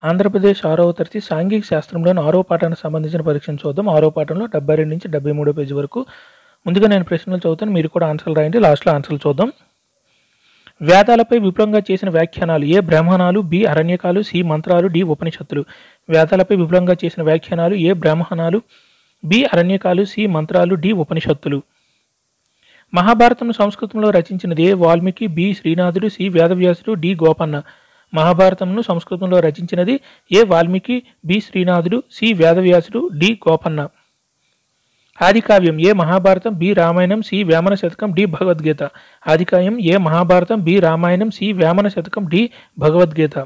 ఆంధ్రప్రదేశ్ ఆరవ తరగతి సాంఘిక శాస్త్రంలోని ఆరో పాఠానికి సంబంధించిన పరీక్షను చూద్దాం ఆరో పాఠంలో డెబ్బై రెండు నుంచి డెబ్బై మూడో పేజీ వరకు ముందుగా నేను ప్రశ్నలు చదువుతాను మీరు కూడా ఆన్సర్లు రాయండి లాస్ట్లో ఆన్సర్లు చూద్దాం వేదాలపై విపులంగా చేసిన వ్యాఖ్యానాలు ఏ బ్రాహ్మణాలు బి అరణ్యకాలు సి మంత్రాలు డి ఉపనిషత్తులు వేదాలపై విపులంగా చేసిన వ్యాఖ్యానాలు ఏ బ్రాహ్మణాలు బి అరణ్యకాలు సి మంత్రాలు డి ఉపనిషత్తులు మహాభారతం సంస్కృతంలో రచించినది ఏ వాల్మీకి బి శ్రీనాథుడు సి వేదవ్యాసుడు డి గోపన్న మహాభారతంను సంస్కృతంలో రచించినది ఏ వాల్మీకి బి శ్రీనాథుడు సి వేదవ్యాసుడు డి గోపన్న ఆదికావ్యం A Mahabharatam B Ramayanam C Vemana Satakam D Bhagavad Gita ఆదికావ్యం A Mahabharatam B Ramayanam C Vemana Satakam D Bhagavad Gita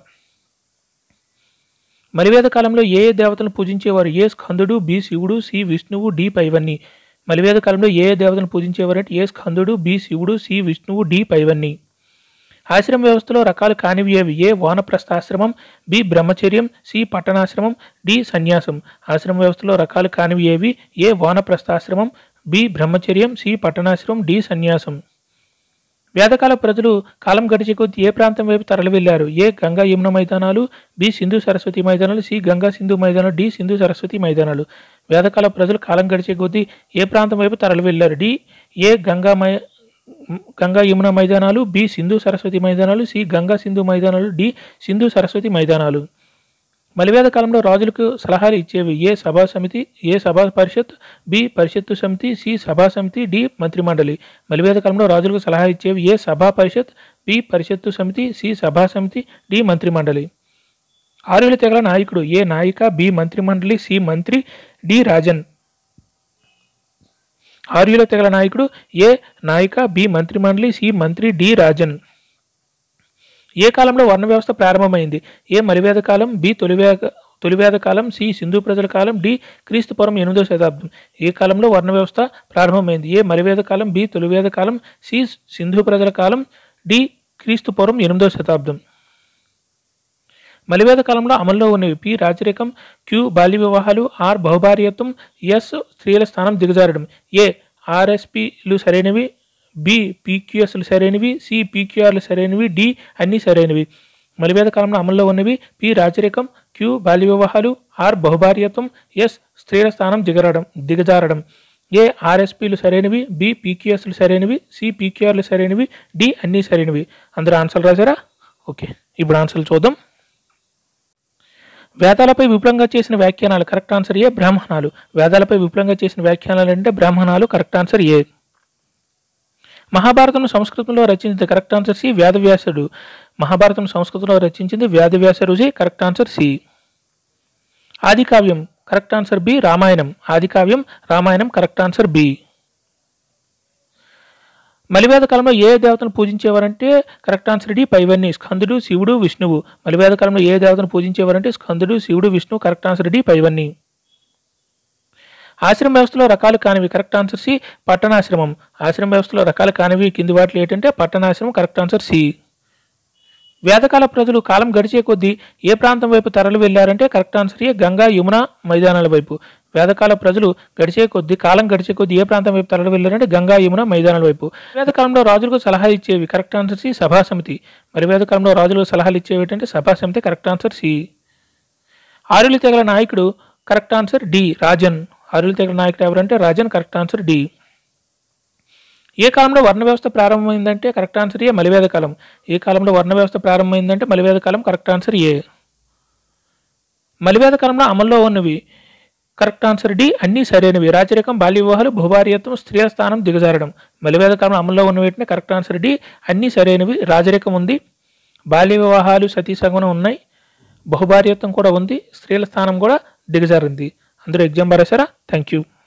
మలివేద కాలంలో ఏ ఏ దేవతలను పూజించేవారు ఏ స్కందుడు బి శివుడు సి విష్ణువు డి పైవన్ని మలివేద కాలంలో ఏ ఏ దేవతలను పూజించేవారు అంటే ఏ స్కందుడు బి శివుడు సి విష్ణువు డి పైవన్ని ఆశ్రమ వ్యవస్థలో రకాలు కానివి ఏవి ఏ వానప్రస్థాశ్రమం బి బ్రహ్మచర్యం సి పట్టణాశ్రమం డి సన్యాసం ఆశ్రమ వ్యవస్థలో రకాలు కానివి ఏవి ఏ వానప్రస్థాశ్రమం బి బ్రహ్మచర్యం సి పట్టణాశ్రమం డి సన్యాసం వేదకాల ప్రజలు కాలం గడిచే కొద్దీ ఏ ప్రాంతం వైపు తరలి వెళ్లారు ఏ గంగా యమున మైదానాలు బి సింధు సరస్వతి మైదానాలు సి గంగా సింధు మైదానాలు డి సింధు సరస్వతి మైదానాలు వేదకాల ప్రజలు కాలం గడిచే కొద్దీ ఏ ప్రాంతం వైపు తరలి వెళ్లారు డి ఏ గంగా మై గంగా యమున మైదానాలు బి సింధు సరస్వతి మైదానాలు సి గంగా సింధు మైదానాలు డి సింధు సరస్వతి మైదానాలు మలివేద కాలంలో రాజులకు సలహాలు ఇచ్చేవి ఏ సభా సమితి ఏ సభా పరిషత్ బి పరిషత్తు సమితి సి సభా సమితి డి మంత్రిమండలి మలివేద కాలంలో రాజులకు సలహా ఇచ్చేవి ఏ సభా పరిషత్ బి పరిషత్తు సమితి సి సభా సమితి డి మంత్రిమండలి ఆరుల తెగల నాయకుడు ఏ నాయిక బి మంత్రిమండలి సి మంత్రి డి రాజన్ ఆర్యుల తెగల నాయకుడు ఏ నాయిక బి మంత్రిమండలి సి మంత్రి డి రాజన్ ఏ కాలంలో వర్ణ వ్యవస్థ ప్రారంభమైంది ఏ మలివేద కాలం బి తొలివేద తొలివేద కాలం సి సింధు ప్రజల కాలం డి క్రీస్తుపురం ఎనిమిదో శతాబ్దం ఏ కాలంలో వర్ణ వ్యవస్థ ప్రారంభమైంది ఏ మలివేద కాలం బి తొలివేద కాలం సి సింధు ప్రజల కాలం డి క్రీస్తుపురం ఎనిమిదో శతాబ్దం మలివేద కాలంలో అమల్లో ఉన్నవి పి రాజరికం క్యూ బాల్య వివాహాలు ఆర్ బహుభార్యత్వం ఎస్ స్త్రీల స్థానం దిగజారడం ఏ ఆర్ఎస్పిలు సరైనవి బి పీక్యూఎస్లు సరైనవి సి పీక్యూఆర్లు సరైనవి డి అన్నీ సరైనవి మలివేద కాలంలో అమల్లో ఉన్నవి పి రాజరికం క్యూ బాల్య వివాహాలు ఆర్ బహుభార్యత్వం ఎస్ స్త్రీల స్థానం దిగరడం దిగజారడం ఏ ఆర్ఎస్పీలు సరైనవి బి పీక్యూఎస్లు సరైనవి సి పీక్యూఆర్లు సరైనవి డి అన్నీ సరైనవి అందరూ ఆన్సర్లు రాశారా ఓకే ఇప్పుడు ఆన్సర్లు చూద్దాం వేదాలపై విపులంగా చేసిన వ్యాఖ్యానాలు కరెక్ట్ ఆన్సర్ ఏ బ్రాహ్మణాలు వేదాలపై విపులంగా చేసిన వ్యాఖ్యానాలు అంటే బ్రాహ్మణాలు కరెక్ట్ ఆన్సర్ ఏ మహాభారతం సంస్కృతంలో రచించింది కరెక్ట్ ఆన్సర్ సి వేదవ్యాసుడు మహాభారతం సంస్కృతంలో రచించింది వేదవ్యాస రుజి కరెక్ట్ ఆన్సర్ సి ఆదికావ్యం కరెక్ట్ ఆన్సర్ బి రామాయణం ఆదికావ్యం రామాయణం కరెక్ట్ ఆన్సర్ బి మలివేద కాలంలో ఏ దేవతను పూజించేవారంటే కరెక్ట్ ఆన్సర్ డి పైవన్నీ స్కందుడు శివుడు విష్ణువు మలివేద కాలంలో ఏ దేవతను పూజించేవారంటే స్కందుడు శివుడు విష్ణువు కరెక్ట్ ఆన్సర్ డి పైవన్నీ ఆశ్రమ వ్యవస్థలో రకాలు కానివి కరెక్ట్ ఆన్సర్ సి పట్టణాశ్రమం ఆశ్రమ వ్యవస్థలో రకాలు కానివి కింది వాటిలో ఏంటంటే పట్టణాశ్రమం కరెక్ట్ ఆన్సర్ సి వేదకాల ప్రజలు కాలం గడిచే కొద్దీ ఏ ప్రాంతం వైపు తరలి వెళ్లారంటే correct answer A Ganga Yamuna మైదానాల వైపు వేదకాల ప్రజలు గడిచే కొద్దీ కాలం గడిచే కొద్దీ ఏ ప్రాంతం వైపు తరలి వెళ్లారంటే గంగా యమున మైదానాల వైపు వేదకాలంలో రాజులకు సలహా ఇచ్చేవి కరెక్ట్ ఆన్సర్ సి సభా సమితి మరి వేదకాలంలో రాజులకు సలహాలు ఇచ్చేవి ఏంటంటే సభా సమితి కరెక్ట్ ఆన్సర్ సి ఆరులి తెగల నాయకుడు కరెక్ట్ ఆన్సర్ డి రాజన్ ఆరులి తెగల నాయకుడు ఎవరంటే రాజన్ కరెక్ట్ ఆన్సర్ డి ఏ కాలంలో వర్ణ వ్యవస్థ ప్రారంభమైందంటే కరెక్ట్ ఆన్సర్ ఏ మలివేద కాలం ఏ కాలంలో వర్ణ వ్యవస్థ ప్రారంభమైందంటే మలివేద కాలం కరెక్ట్ ఆన్సర్ ఏ మలివేద కాలంలో అమల్లో ఉన్నవి కరెక్ట్ ఆన్సర్ డి అన్నీ సరైనవి రాచరికం బాల్య వివాహాలు భూభార్యత్వం స్త్రీల స్థానం దిగజారడం మలివేద కాలంలో అమల్లో ఉన్న వీటిని కరెక్ట్ ఆన్సర్ డి అన్నీ సరైనవి రాజరికం ఉంది బాల్య వివాహాలు సతీ సగమనం ఉన్నాయి బహుభార్యత్వం కూడా ఉంది స్త్రీల స్థానం కూడా దిగజారింది అందరూ ఎగ్జామ్ రాశారా థ్యాంక్ యూ